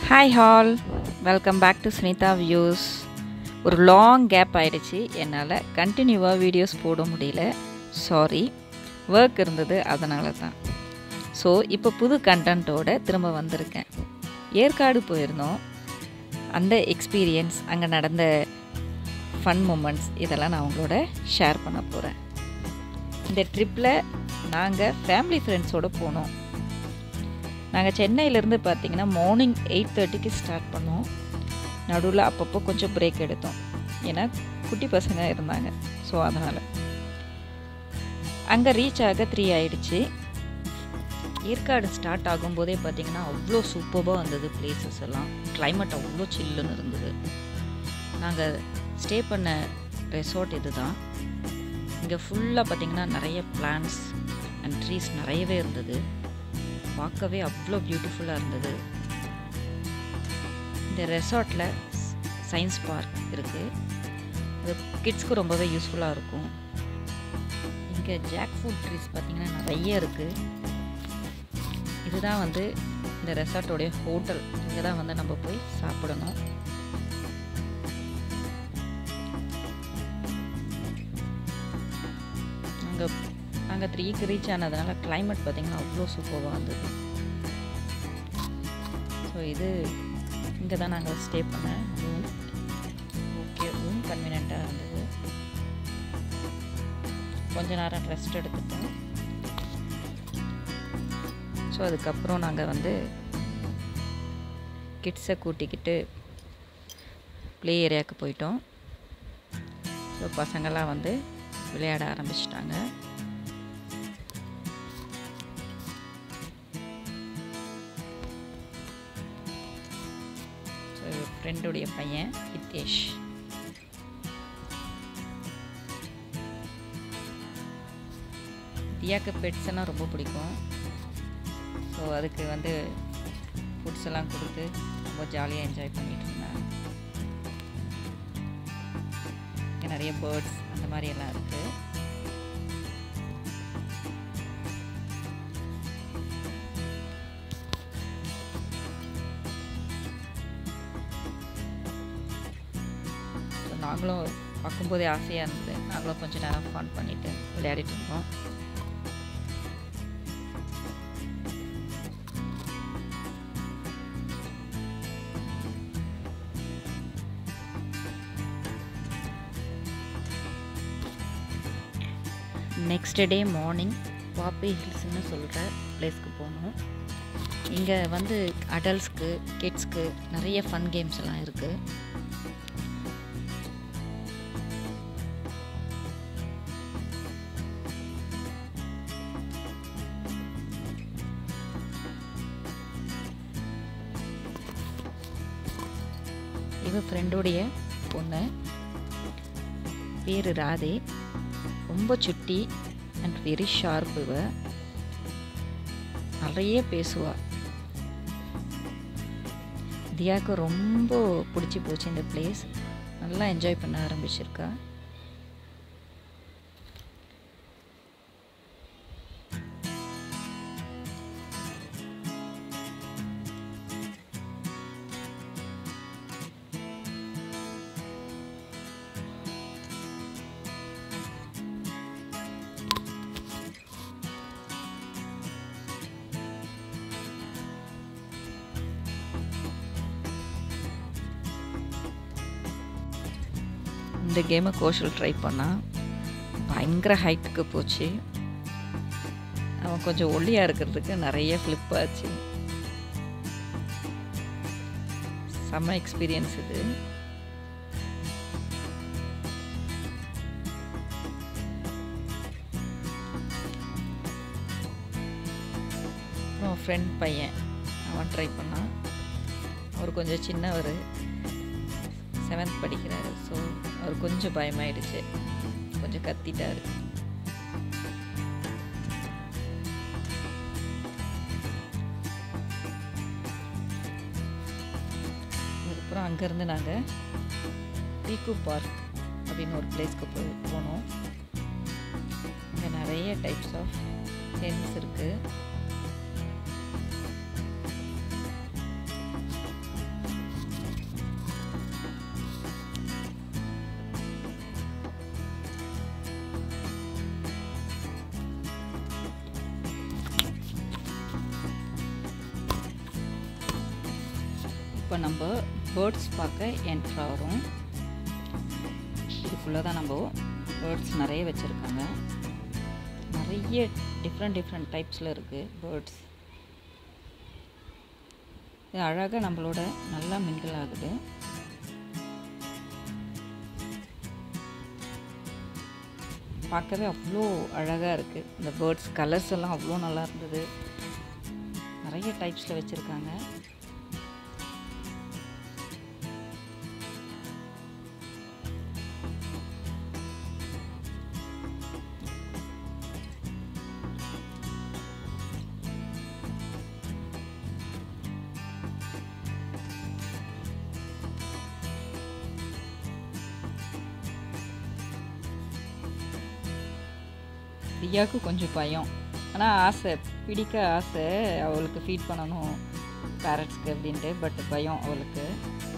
hi all welcome back to Sunitha views ஒரு long gap ஆயிடுச்சு என்னால் கண்டினியூவாக வீடியோஸ் போட முடியல சாரி ஒர்க் இருந்தது அதனால தான் ஸோ இப்போ புது கண்டென்ட்டோட திரும்ப வந்திருக்கேன் ஏற்காடு போயிருந்தோம் அந்த எக்ஸ்பீரியன்ஸ் அங்கே நடந்த ஃபன் மூமெண்ட்ஸ் இதெல்லாம் நான் உங்களோட ஷேர் பண்ண போகிறேன் இந்த ட்ரிப்பில் நாங்கள் ஃபேமிலி ஃப்ரெண்ட்ஸோடு போனோம் நாங்கள் சென்னையிலேருந்து பார்த்தீங்கன்னா மார்னிங் எயிட் தேர்ட்டிக்கு ஸ்டார்ட் பண்ணோம் நடுவில் அப்பப்போ கொஞ்சம் பிரேக் எடுத்தோம் ஏன்னா குட்டி பசங்க இருந்தாங்க ஸோ அதனால் அங்கே ரீச் ஆக த்ரீ ஆயிடுச்சு ஏற்காடு ஸ்டார்ட் ஆகும்போதே பார்த்தீங்கன்னா அவ்வளோ சூப்பராக இருந்தது பிளேசஸ் எல்லாம் கிளைமேட் அவ்வளோ சில்லுன்னு இருந்தது நாங்கள் ஸ்டே பண்ண ரெசார்ட் இது தான் இங்கே ஃபுல்லாக பார்த்தீங்கன்னா நிறைய பிளான்ஸ் அண்ட் ட்ரீஸ் நிறையவே இருந்தது பார்க்கவே அவ்வளோ பியூட்டிஃபுல்லாக இருந்தது இந்த ரெசார்ட்டில் சயின்ஸ் பார்க் இருக்குது அது கிட்ஸ்க்கு ரொம்பவே யூஸ்ஃபுல்லாக இருக்கும் இங்கே ஜாக் ஃப்ரூட் ட்ரீஸ் பார்த்திங்கன்னா நிறைய இருக்குது இதுதான் வந்து இந்த ரெசார்ட்டோடைய ஹோட்டல் இங்கே தான் வந்து நம்ம போய் சாப்பிடணும் அங்கே நாங்கள் த்ரீக்கு ரீச் ஆனதுனால கிளைமேட் பார்த்திங்கன்னா அவ்வளோ சூப்பராக இருந்தது ஸோ இது இங்கே தான் நாங்கள் ஸ்டே பண்ண ரூம் ஓகே ரூம் கன்வீனியண்ட்டாக இருந்தது கொஞ்ச நேரம் ரெஸ்ட் எடுத்துட்டோம் ஸோ அதுக்கப்புறம் நாங்கள் வந்து கிட்ஸை கூட்டிக்கிட்டு ப்ளே ஏரியாவுக்கு போயிட்டோம் ஸோ பசங்கள்லாம் வந்து விளையாட ஆரம்பிச்சிட்டாங்க ஸோ ஃப்ரெண்டுடைய பையன் ஹித்தேஷ் தியாக்கு பெட்ஸ்னால் ரொம்ப பிடிக்கும் ஸோ அதுக்கு வந்து ஃபுட்ஸ் எல்லாம் கொடுத்து ரொம்ப ஜாலியாக என்ஜாய் பண்ணிகிட்டு இருந்தேன் இங்கே நிறைய பேர்ட்ஸ் அந்த மாதிரி எல்லாம் இருக்குது ஸோ நாங்களும் பார்க்கும்போதே ஆசையாக இருந்தது நாங்களும் கொஞ்சம் நேரம் ஃபன் பண்ணிவிட்டு விளையாடிட்டு இருந்தோம் நெக்ஸ்ட் டே மார்னிங் பாப்பி ஹில்ஸ்னு சொல்கிற பிளேஸ்க்கு போனோம் இங்கே வந்து அடல்ட்ஸ்க்கு கிட்ஸ்க்கு நிறைய ஃபன் கேம்ஸ் எல்லாம் இருக்குது இவ ஃப்ரெண்டுடைய பொண்ணு பேர் ராதே ரொம்ப சுட்டி அண்ட் வெரி ஷார்ப் இவ நிறைய பேசுவா தியாவுக்கு ரொம்ப பிடிச்சி போச்சு இந்த பிளேஸ் நல்லா என்ஜாய் பண்ண ஆரம்பிச்சிருக்கா இந்த கேமை கோஷல் ட்ரை பண்ணால் பயங்கர ஹைட்டுக்கு போச்சு அவன் கொஞ்சம் ஒல்லியாக இருக்கிறதுக்கு நிறைய ஃப்ளிப் ஆச்சு செம்ம எக்ஸ்பீரியன்ஸ் இது அப்புறம் ஃப்ரெண்ட் பையன் அவன் ட்ரை பண்ணான் அவர் கொஞ்சம் சின்னவர் செவன்த் படிக்கிறாரு ஸோ அவர் கொஞ்சம் பயமாயிடுச்சு கொஞ்சம் கத்திட்டாரு அதுக்கப்புறம் அங்கேருந்து நாங்கள் பீக்கு பார்க் அப்படின்னு ஒரு பிளேஸ்க்கு போய் போனோம் இங்கே நிறைய டைப்ஸ் ஆஃப் ஹென்ஸ் இருக்குது இப்போ நம்ம பேர்ட்ஸ் பார்க்க என்ட்ரு ஆகிறோம் இதுக்குள்ளே தான் நம்ம பேர்ட்ஸ் நிறைய வச்சுருக்காங்க நிறைய டிஃப்ரெண்ட் டிஃப்ரெண்ட் டைப்ஸில் இருக்குது பேர்ட்ஸ் இது அழகாக நம்மளோட நல்லா மிங்கிள் ஆகுது பார்க்கவே அவ்வளோ அழகாக இருக்குது இந்த பேர்ட்ஸ் கலர்ஸ் எல்லாம் அவ்வளோ நல்லா இருந்தது நிறைய டைப்ஸில் வச்சுருக்காங்க ரியாவுக்கு கொஞ்சம் பயம் ஆனால் ஆசை பிடிக்க ஆசை அவளுக்கு ஃபீட் பண்ணணும் பேரட்ஸ்க்கு அப்படின்ட்டு பட் பயம் அவளுக்கு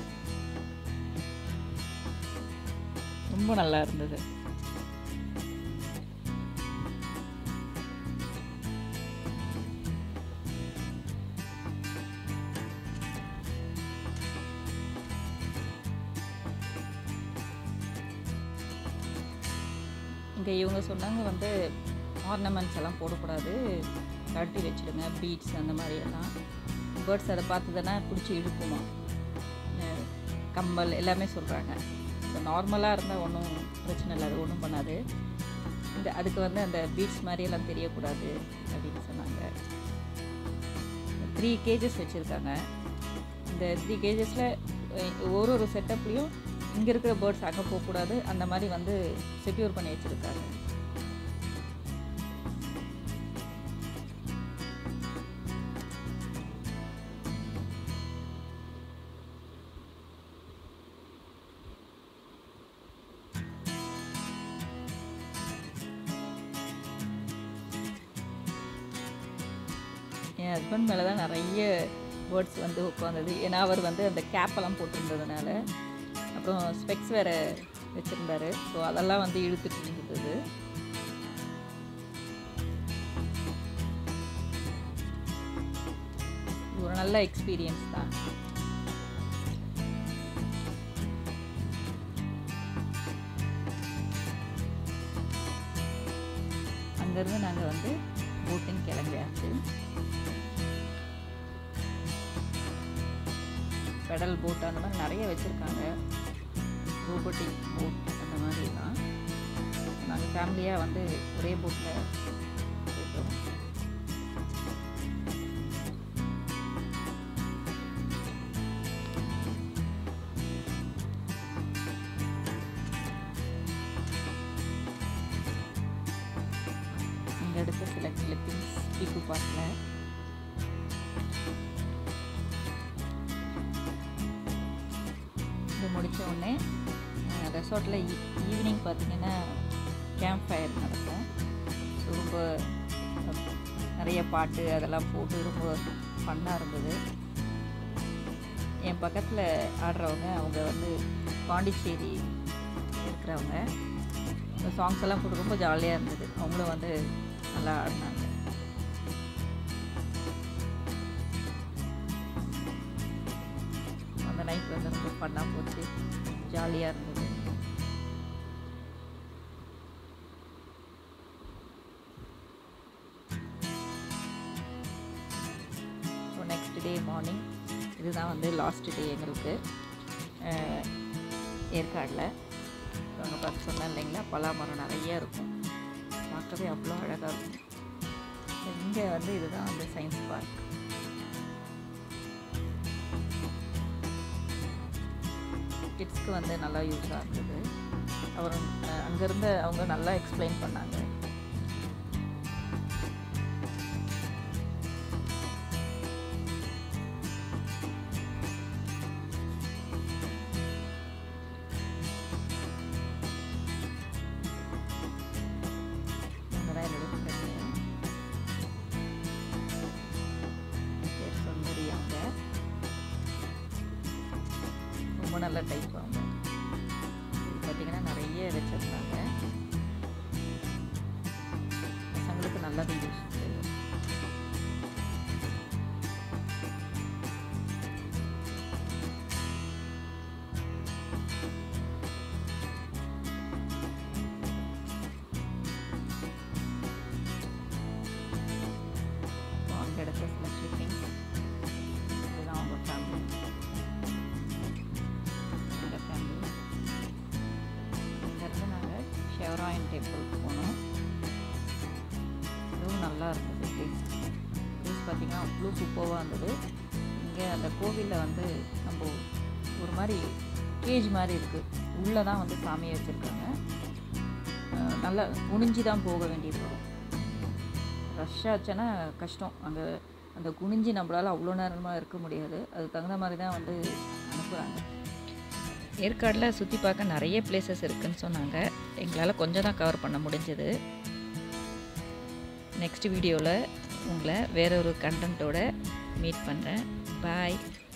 ரொம்ப நல்லா இருந்தது இங்கே இவங்க சொன்னாங்க வந்து ஆர்னமெண்ட்ஸ் எல்லாம் போடக்கூடாது கழட்டி வச்சுடுங்க பீட்ஸ் அந்த மாதிரி எல்லாம் பேர்ட்ஸ் அதை பார்த்ததுன்னா பிடிச்சி இழுக்குமா அஹ் கம்மல் எல்லாமே சொல்கிறாங்க ஸோ நார்மலாக இருந்தால் ஒன்றும் பிரச்சனை இல்லை அது ஒன்றும் பண்ணாது இந்த அதுக்கு வந்து அந்த பீட்ஸ் மாதிரியெல்லாம் தெரியக்கூடாது அப்படின்னு சொன்னாங்க த்ரீ கேஜஸ் வச்சுருக்காங்க இந்த த்ரீ கேஜஸில் ஒரு ஒரு செட்டப்லேயும் இங்கே இருக்கிற பேர்ட்ஸ் அங்கே போகக்கூடாது அந்த மாதிரி வந்து செக்யூர் பண்ணி வச்சுருக்காங்க என் ஹஸ்பண்ட் மேலே தான் நிறைய பேர்ட்ஸ் வந்து உட்காந்தது ஏன்னா அவர் வந்து அந்த கேப்பெல்லாம் போட்டிருந்ததுனால அப்புறம் ஸ்பெக்ஸ் வேறு வச்சுருந்தாரு ஸோ அதெல்லாம் வந்து இழுத்துட்டு இருந்தது இது ஒரு நல்ல எக்ஸ்பீரியன்ஸ் தான் அங்கேருந்து நாங்கள் வந்து போட்டிங் கிளம்பியாச்சு பெடல் போட் அந்த மாதிரி நிறைய வச்சுருக்காங்க ரோபோட்டிக் போட் அந்த மாதிரிலாம் நாங்கள் ஃபேமிலியாக வந்து ஒரே போட்டில் போயிட்டோம் இங்கே எடுத்த சில கிளிப்பிங்ஸ் பீக்கு பார்க்கில் இது முடித்த உடனே ரெசார்ட்டில் ஈவினிங் பார்த்தீங்கன்னா கேம்ப் ஃபயர் நடக்கும் ஸோ ரொம்ப நிறைய பாட்டு அதெல்லாம் போட்டு ரொம்ப ஃபன்னாக இருந்தது என் பக்கத்தில் ஆடுறவங்க அவங்க வந்து பாண்டிச்சேரி இருக்கிறவங்க இந்த சாங்ஸ் எல்லாம் போட்டு ரொம்ப ஜாலியாக இருந்தது அவங்களும் வந்து நல்லா ஆடினாங்க அந்த நைட் வந்து ரொம்ப ஃபன்னாக போச்சு ஜாலியாக இருந்தது ஸோ நெக்ஸ்ட் டே மார்னிங் இதுதான் வந்து லாஸ்ட் டே எங்களுக்கு அஹ், ஏற்காடில் அங்கே பார்த்து சொன்னேன் இல்லைங்களா பலாமரம் நிறைய இருக்கும் பார்க்கவே அவ்வளோ அழகாக இருக்கும் இங்கே வந்து இதுதான் வந்து சயின்ஸ் பார்க் கிட்ஸ்க்கு வந்து நல்லா யூஸாக இருந்தது அவர் அங்கேருந்து அவங்க நல்லா எக்ஸ்பிளைன் பண்ணாங்க இவங்க தான் என்னோட ஃப்ரெண்டு பேர் சுந்தரி அவங்க ரொம்ப நல்ல டைப் அவங்க இது பார்த்தீங்கன்னா நிறைய வச்சுருந்தாங்க பசங்களுக்கு நல்லாவே யூஸ் தேவராயன் டெம்பிளுக்கு போனோம் இதுவும் நல்லா இருந்தது ப்ளேஸ் ப்ளேஸ் பார்த்திங்கன்னா அவ்வளோ சூப்பராக இருந்தது இங்கே அந்த கோவிலில் வந்து நம்ம ஒரு மாதிரி கேஜ் மாதிரி இருக்குது உள்ளே தான் வந்து சாமியை வச்சுருக்காங்க நல்லா குனிஞ்சு தான் போக வேண்டியது வரும் ரஷ் ஆச்சுன்னா கஷ்டம் அங்கே அந்த குனிஞ்சு நம்மளால் அவ்வளோ நேரமாக இருக்க முடியாது அதுக்கு தகுந்த மாதிரி தான் வந்து அனுப்புகிறாங்க ஏற்காடில் சுற்றி பார்க்க நிறைய பிளேசஸ் இருக்குதுன்னு சொன்னாங்க எங்களால் கொஞ்சம் தான் கவர் பண்ண முடிஞ்சது நெக்ஸ்ட் வீடியோவில் உங்களை வேற ஒரு கண்டென்ட்டோட மீட் பண்ணுறேன் பாய்